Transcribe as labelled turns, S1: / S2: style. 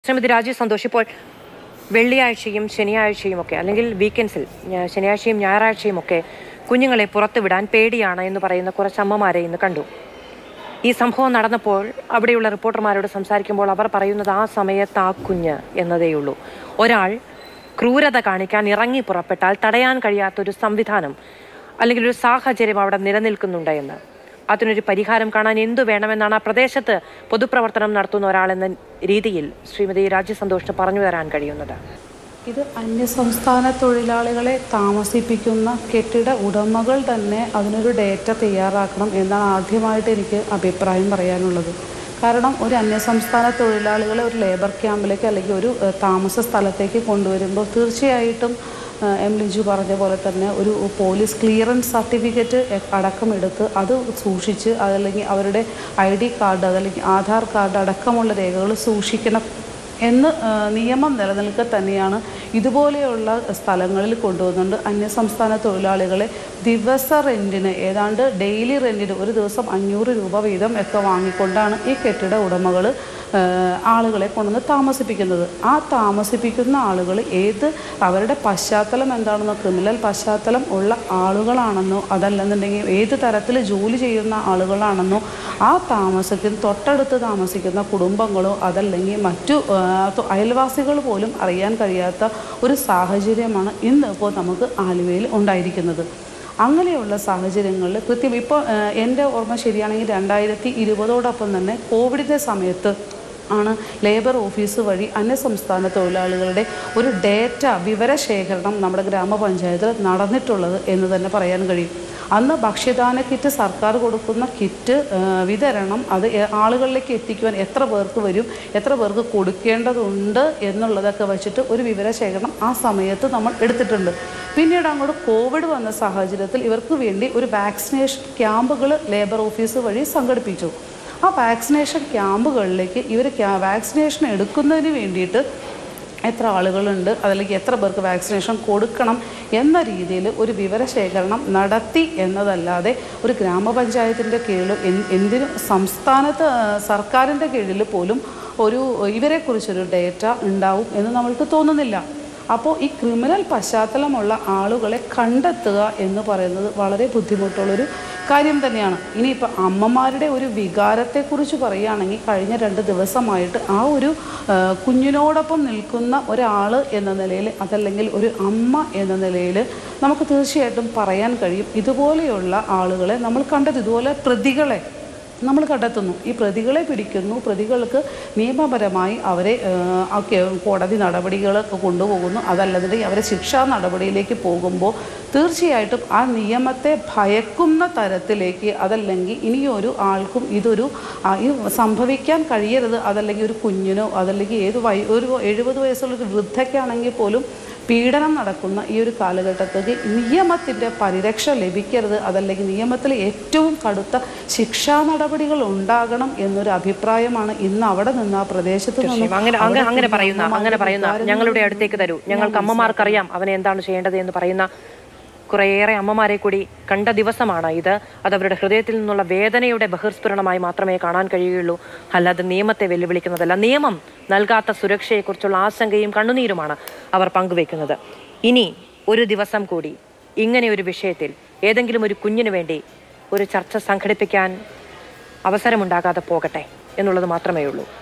S1: ശ്രീമതി രാജീവ് സന്തോഷ് ഇപ്പോൾ വെള്ളിയാഴ്ചയും ശനിയാഴ്ചയും ഒക്കെ അല്ലെങ്കിൽ വീക്കെൻഡ്സിൽ ഞാ- ശനിയാഴ്ചയും ഞായറാഴ്ചയും ഒക്കെ കുഞ്ഞുങ്ങളെ പുറത്തു വിടാൻ പേടിയാണ് എന്ന് പറയുന്ന കുറച്ച് അമ്മമാരെ ഇന്ന് കണ്ടു ഈ സംഭവം നടന്നപ്പോൾ അവിടെയുള്ള റിപ്പോർട്ടർമാരോട് സംസാരിക്കുമ്പോൾ അവർ പറയുന്നത് ആ സമയത്ത് ആ കുഞ്ഞ് എന്നതേയുള്ളൂ ഒരാൾ ക്രൂരത കാണിക്കാൻ ഇറങ്ങി പുറപ്പെട്ടാൽ തടയാൻ കഴിയാത്തൊരു സംവിധാനം അല്ലെങ്കിൽ ഒരു സാഹചര്യം അവിടെ നിലനിൽക്കുന്നുണ്ട് എന്ന് അതിനൊരു പരിഹാരം കാണാൻ എന്തു വേണമെന്നാണ് ആ പ്രദേശത്ത് പൊതുപ്രവർത്തനം നടത്തുന്ന ഒരാളെന്ന രീതിയിൽ ശ്രീമതി രാജ്യ സന്തോഷിന് പറഞ്ഞു തരാൻ കഴിയുന്നത്
S2: ഇത് അന്യസംസ്ഥാന തൊഴിലാളികളെ താമസിപ്പിക്കുന്ന കെട്ടിട ഉടമകൾ തന്നെ അതിനൊരു ഡേറ്റ തയ്യാറാക്കണം എന്നാണ് ആദ്യമായിട്ട് എനിക്ക് അഭിപ്രായം പറയാനുള്ളത് കാരണം ഒരു അന്യസംസ്ഥാന തൊഴിലാളികളെ ഒരു ലേബർ ക്യാമ്പിലേക്ക് അല്ലെങ്കിൽ ഒരു ഏഹ്, താമസ സ്ഥലത്തേക്ക് കൊണ്ടുവരുമ്പോൾ തീർച്ചയായിട്ടും ഏഹ്, എം ലിജു പറഞ്ഞ പോലെ തന്നെ ഒരു പോലീസ് ക്ലിയറൻസ് സർട്ടിഫിക്കറ്റ് അടക്കം എടുത്ത് അത് സൂക്ഷിച്ച് അതല്ലെങ്കിൽ അവരുടെ ഐ ഡി കാർഡ് അതല്ലെങ്കിൽ ആധാർ കാർഡ് അടക്കമുള്ള രേഖകൾ സൂക്ഷിക്കണം എന്ന് ആ, നിയമം നിലനിൽക്കെ തന്നെയാണ് ഇതുപോലെയുള്ള സ്ഥലങ്ങളിൽ കൊണ്ടുവന്നുകൊണ്ട് അന്യസംസ്ഥാന തൊഴിലാളികളെ ദിവസ റെൻറ്റിന് ഏതാണ്ട് ഡെയിലി റെൻറ്റിന് ഒരു ദിവസം അഞ്ഞൂറ് രൂപ വീതം ഒക്കെ വാങ്ങിക്കൊണ്ടാണ് ഈ കെട്ടിട ഉടമകൾ ആളുകളെ കൊണ്ടുവന്ന് താമസിപ്പിക്കുന്നത് ആ താമസിപ്പിക്കുന്ന ആളുകൾ ഏത് അവരുടെ പശ്ചാത്തലം എന്താണെന്നോ ക്രിമിനൽ പശ്ചാത്തലം ഉള്ള ആളുകളാണെന്നോ അതല്ലെന്നുണ്ടെങ്കിൽ ഏത് തരത്തിൽ ജോലി ചെയ്യുന്ന ആളുകളാണെന്നോ ആ താമസിക്കുന്ന തൊട്ടടുത്ത് താമസിക്കുന്ന കുടുംബങ്ങളോ അതല്ലെങ്കിൽ മറ്റു ആ, തൊ- അയൽവാസികൾ പോലും അറിയാൻ കഴിയാത്ത ഒരു സാഹചര്യമാണ് ഇന്ന് ഇപ്പോൾ നമുക്ക് ആലുവയിൽ ഉണ്ടായിരിക്കുന്നത് അങ്ങനെയുള്ള സാഹചര്യങ്ങളിൽ കൃത്യം ഇപ്പോൾ എൻ്റെ ഓർമ്മ ശരിയാണെങ്കിൽ രണ്ടായിരത്തി ഇരുപതോടൊപ്പം തന്നെ കോവിഡിൻ്റെ സമയത്ത് ആണ് ലേബർ ഓഫീസ് വഴി അന്യസംസ്ഥാന തൊഴിലാളികളുടെ ഒരു ഡേറ്റ വിവരശേഖരണം നമ്മുടെ ഗ്രാമപഞ്ചായത്തിൽ നടന്നിട്ടുള്ളത് എന്ന് തന്നെ പറയാൻ കഴിയും അന്ന് ഭക്ഷ്യദാന കിറ്റ് സർക്കാർ കൊടുക്കുന്ന കിറ്റ് ആ, വിതരണം അത് എ- ആളുകളിലേക്ക് എത്തിക്കുവാൻ എത്ര പേർക്ക് വരും എത്ര പേർക്ക് കൊടുക്കേണ്ടതുണ്ട് എന്നുള്ളതൊക്കെ വെച്ചിട്ട് ഒരു വിവരശേഖരണം ആ സമയത്ത് നമ്മൾ എടുത്തിട്ടുണ്ട് പിന്നീട് അങ്ങോട്ട് കോവിഡ് വന്ന സാഹചര്യത്തിൽ ഇവർക്ക് വേണ്ടി ഒരു വാക്സിനേഷൻ ക്യാമ്പുകൾ ലേബർ ഓഫീസ് വഴി സംഘടിപ്പിച്ചു ആ വാക്സിനേഷൻ ക്യാമ്പുകളിലേക്ക് ഇവർ വാക്സിനേഷൻ എടുക്കുന്നതിന് വേണ്ടിയിട്ട് എത്ര ആളുകളുണ്ട് അതല്ലെങ്കിൽ എത്ര പേർക്ക് വാക്സിനേഷൻ കൊടുക്കണം എന്ന രീതിയിൽ ഒരു വിവരശേഖരണം നടത്തി എന്നതല്ലാതെ ഒരു ഗ്രാമപഞ്ചായത്തിൻ്റെ കീഴിൽ എൻ- എന്തിനും സംസ്ഥാനത്ത് ആ, സർക്കാരിൻ്റെ കീഴിൽ പോലും ഒരു ഇവരെക്കുറിച്ചൊരു ഡേറ്റ ഉണ്ടാവും എന്ന് നമ്മൾക്ക് തോന്നുന്നില്ല അപ്പോൾ ഈ ക്രിമിനൽ പശ്ചാത്തലമുള്ള ആളുകളെ കണ്ടെത്തുക എന്ന് പറയുന്നത് വളരെ ബുദ്ധിമുട്ടുള്ളൊരു കാര്യം തന്നെയാണ് ഇനിയിപ്പോൾ അമ്മമാരുടെ ഒരു വികാരത്തെക്കുറിച്ച് പറയുകയാണെങ്കിൽ കഴിഞ്ഞ രണ്ട് ദിവസമായിട്ട് ആ ഒരു ആ, കുഞ്ഞിനോടൊപ്പം നിൽക്കുന്ന ഒരാൾ എന്ന നിലയിൽ അതല്ലെങ്കിൽ ഒരു അമ്മ എന്ന നിലയിൽ നമുക്ക് തീർച്ചയായിട്ടും പറയാൻ കഴിയും ഇതുപോലെയുള്ള ആളുകളെ നമ്മൾ കണ്ടത് ഇതുപോലെ പ്രതികളെ നമ്മൾ കണ്ടെത്തുന്നു ഈ പ്രതികളെ പിടിക്കുന്നു പ്രതികൾക്ക് നിയമപരമായി അവരെ ആ, ഒക്കെ കോടതി നടപടികൾ കൊണ്ടുപോകുന്നു അതല്ലാന്നുണ്ടെങ്കിൽ അവരെ ശിക്ഷാ നടപടിയിലേക്ക് പോകുമ്പോൾ തീർച്ചയായിട്ടും ആ നിയമത്തെ ഭയക്കുന്ന തരത്തിലേക്ക് അതല്ലെങ്കിൽ ഇനിയൊരു ആൾക്കും ഇതൊരു ആ, ഈ സംഭവിക്കാൻ കഴിയരുത് അതല്ലെങ്കിൽ ഒരു കുഞ്ഞിനോ അതല്ലെങ്കിൽ ഏത് വയ ഒരു എഴുപത് വയസ്സുള്ള ഒരു വൃദ്ധയ്ക്കാണെങ്കിൽ പോലും പീഡനം നടക്കുന്ന ഈ ഒരു കാലഘട്ടത്തേക്ക് നിയമത്തിൻ്റെ പരിരക്ഷ ലഭിക്കരുത് അതല്ലെങ്കിൽ നിയമത്തിൽ ഏറ്റവും കടുത്ത ശിക്ഷാ നടപടികൾ ഉണ്ടാകണം എന്നൊരു അഭിപ്രായമാണ് ഇന്ന് അവിടെ നിന്ന് ആ പ്രദേശത്ത്
S1: തീർച്ചയായും അങ്ങനെ അങ്ങനെ അങ്ങനെ പറയുന്ന അങ്ങനെ പറയുന്ന ഞങ്ങളുടെ അടുത്തേക്ക് തരൂ ഞങ്ങൾക്ക് അമ്മമാർക്കറിയാം അവനെ എന്താണ് ചെയ്യേണ്ടത് എന്ന് പറയുന്ന കുറേയേറെ അമ്മമാരെ കൂടി കണ്ട ദിവസമാണ് ഇത് അത് അവരുടെ ഹൃദയത്തിൽ നിന്നുള്ള വേദനയുടെ ബഹിർസ്ഫുരണമായി മാത്രമേ കാണാൻ കഴിയുകയുള്ളൂ അല്ലാതെ നിയമത്തെ വെല്ലുവിളിക്കുന്നതല്ല നിയമം നൽകാത്ത സുരക്ഷയെക്കുറിച്ചുള്ള ആശങ്കയും കണ്ണുനീരുമാണ് അവർ പങ്കുവെക്കുന്നത് ഇനി ഒരു ദിവസം കൂടി ഇങ്ങനെ ഒരു വിഷയത്തിൽ ഏതെങ്കിലും ഒരു കുഞ്ഞിന് വേണ്ടി ഒരു ചർച്ച സംഘടിപ്പിക്കാൻ അവസരമുണ്ടാകാതെ പോകട്ടെ എന്നുള്ളത് മാത്രമേ ഉള്ളൂ